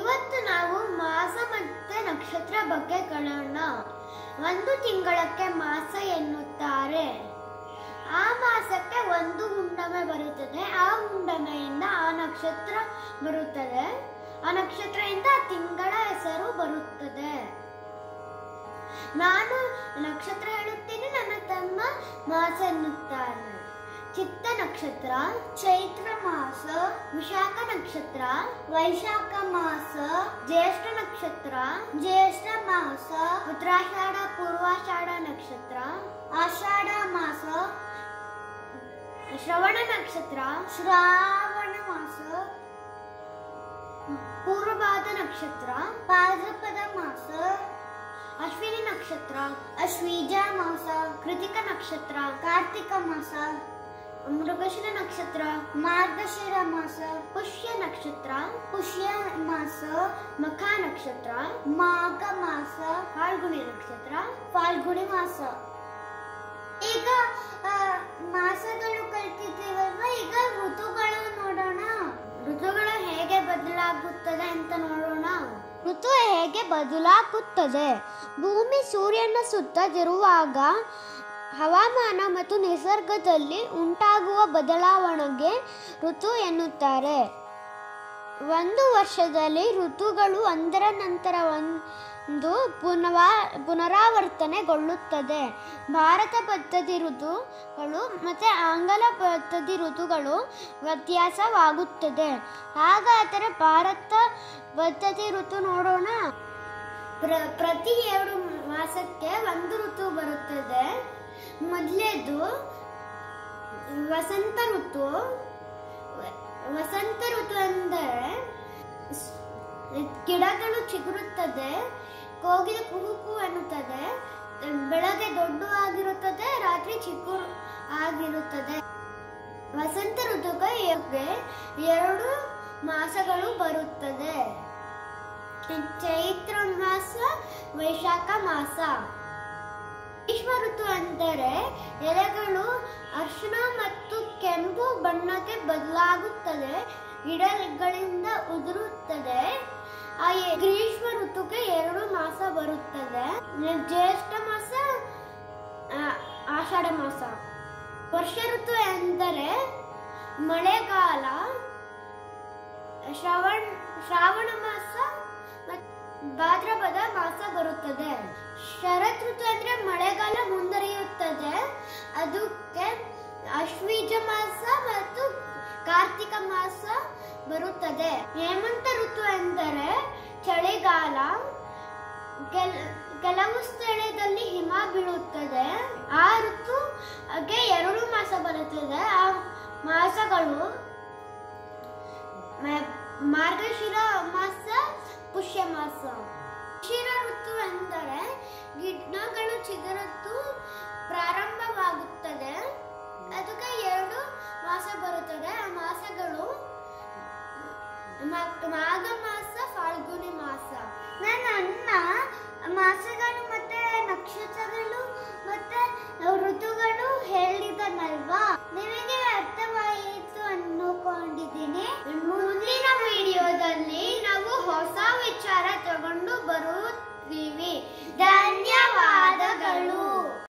ಇವತ್ತು ನಾವು ಮಾಸ ಮತ್ತೆ ನಕ್ಷತ್ರ ಬಗ್ಗೆ ಕಳೋಣ ಒಂದು ತಿಂಗಳಕ್ಕೆ ಮಾಸ ಎನ್ನುತ್ತಾರೆ ಆ ಮಾಸಕ್ಕೆ ಒಂದು ಹುಣ್ಣಿಮೆ ಬರುತ್ತದೆ ಆ ಹುಣ್ಣಿಮೆಯಿಂದ ಆ ನಕ್ಷತ್ರ ಬರುತ್ತದೆ ಆ ನಕ್ಷತ್ರದಿಂದ ಆ ತಿಂಗಳ ಹೆಸರು ಬರುತ್ತದೆ ನಾನು ನಕ್ಷತ್ರ ಹೇಳುತ್ತೀನಿ ನನ್ನ ತಮ್ಮ ಮಾಸ ಎನ್ನುತ್ತಾನೆ ಚಿತ್ತ ನಕ್ಷತ್ರ ಚೈತ್ರ ಮಾಸ ವಿಶಾಖ ನಕ್ಷತ್ರ ವೈಶಾಖ ಮಾಸ ಜ್ಯೇಷ್ಠ ನಕ್ಷತ್ರ ಜ್ಯೇಷ್ಠ ಮಾಸ ಉತ್ತರಾಷಾಢ ಪೂರ್ವಾಷಾಢ ನಕ್ಷತ್ರ ಆಷಾಢ ಮಾಸ ಶ್ರವಣ ನಕ್ಷತ್ರ ಶ್ರಾವಣ ಮಾಸ ಪೂರ್ವಭಾದ ನಕ್ಷತ್ರ ಭಾದ್ರಪದ ಮಾಸ ಅಶ್ವಿನಿ ನಕ್ಷತ್ರ ಅಶ್ವೀಜ ಮಾಸ ಕೃತಿಕ ನಕ್ಷತ್ರ ಕಾರ್ತಿಕ ಮಾಸ ಮೃಗಶಿರ ನಕ್ಷತ್ರ ಮಾರ್ಗಶಿರ ಮಾಸ ಪುಷ್ಯ ನಕ್ಷತ್ರ ಪುಷ್ಯ ಮಾಸ ಮಖ ನಕ್ಷತ್ರ ಮಾಘ ಮಾಸ ಫಾಲ್ಗುಣಿ ನಕ್ಷತ್ರ ಫಾಲ್ಗುಣಿ ಮಾಸ ಈಗ ಆ, ಮಾಸಗಳು ಕಲ್ತಿದ್ದೀವಲ್ವಾ ಈಗ ಋತುಗಳು ನೋಡೋಣ ಋತುಗಳು ಹೇಗೆ ಬದಲಾಗುತ್ತದೆ ಅಂತ ನೋಡೋಣ ಋತು ಹೇಗೆ ಬದಲಾಗುತ್ತದೆ ಭೂಮಿ ಸೂರ್ಯನ ಸುತ್ತ ತಿರುವಾಗ ಹವಾಮಾನ ಮತ್ತು ನಿಸರ್ಗದಲ್ಲಿ ಉಂಟಾಗುವ ಬದಲಾವಣೆಗೆ ಋತು ಎನ್ನುತ್ತಾರೆ ಒಂದು ವರ್ಷದಲ್ಲಿ ಋತುಗಳು ಒಂದರ ನಂತರ ಒಂದು ಪುನವಾ ಪುನರಾವರ್ತನೆಗೊಳ್ಳುತ್ತದೆ ಭಾರತ ಪದ್ಧತಿ ಋತುಗಳು ಮತ್ತು ಆಂಗ್ಲ ಪದ್ಧತಿ ಋತುಗಳು ವ್ಯತ್ಯಾಸವಾಗುತ್ತದೆ ಹಾಗಾದರೆ ಭಾರತ ಪದ್ಧತಿ ಋತು ನೋಡೋಣ ಪ್ರ ಪ್ರತಿ ಎರಡು ಮಾಸಕ್ಕೆ ಒಂದು ಋತು ಬರುತ್ತದೆ ಮೊದಲೇದು ವಸಂತ ಋತು ವ- ವಸಂತ ಋತು ಅಂದರೆ ಸ್- ಗಿಡಗಳು ಚಿಗುರುತ್ತದೆ ಕೋಗಿಲೆ ಕುಹುಕು ಎನ್ನುತ್ತದೆ ಬೆಳಗ್ಗೆ ದೊಡ್ಡವಾಗಿರುತ್ತದೆ ರಾತ್ರಿ ಚಿಕ್ಕ ಆಗಿರುತ್ತದೆ ವಸಂತ ಋತುಗೆ ಎರಡು ಮಾಸಗಳು ಬರುತ್ತದೆ ಚೈತ್ರ ಮಾಸ ವೈಶಾಖ ಮಾಸ ಗ್ರೀಷ್ಮ ಋತು ಅಂದರೆ ಎಲೆಗಳು ಅರಿಶಿಣ ಮತ್ತು ಕೆಂಪು ಬಣ್ಣಕ್ಕೆ ಬದಲಾಗುತ್ತದೆ ಗಿಡಗಳಿಂದ ಉದುರುತ್ತದೆ ಆ ಎ- ಗ್ರೀಷ್ಮ ಋತುಗೆ ಎರಡು ಮಾಸ ಬರುತ್ತದೆ ಜ್ಯೇಷ್ಠ ಮಾಸ ಆ, ಆಷಾಢ ಮಾಸ ವರ್ಷ ಋತು ಎಂದರೆ ಮಳೆಗಾಲ ಶ್ರವಣ ಶ್ರಾವಣ ಮಾಸ ಮತ್ತು ಭಾದ್ರಪದ ಮಾಸ ಬರುತ್ತದೆ ಶರತ್ ಋತು ಅಂದ್ರೆ ಮಳೆಗಾಲ ಮುಂದುವರಿಯುತ್ತದೆ ಅದಕ್ಕೆ ಅಶ್ವೀಜ ಮಾಸ ಮತ್ತು ಕಾರ್ತಿಕ ಮಾಸ ಬರುತ್ತದೆ ಹೇಮಂತ ಋತು ಎಂದರೆ ಚಳಿಗಾಲ ಕೆಲ- ಕೆಲವು ಸ್ಥಳದಲ್ಲಿ ಹಿಮ ಬೀಳುತ್ತದೆ ಆ ಋತುಗೆ ಎರಡು ಮಾಸ ಬರುತ್ತದೆ ಆ ಮಾಸಗಳು ಮ- ಮಾರ್ಗಶಿರ ಮಾಸ ಪುಷ್ಯ ಮಾಸ ಶಿರ ಋತು ಎಂದರೆ ಗಿಡಗಳು ಚಿಗುರತ್ತು ಪ್ರಾರಂಭವಾಗುತ್ತದೆ ಅದಕ್ಕೆ ಎರಡು ಮಾಸ ಬರುತ್ತದೆ ಆ ಮಾಸಗಳು ಮ- ಮಾಘ ಮಾಸ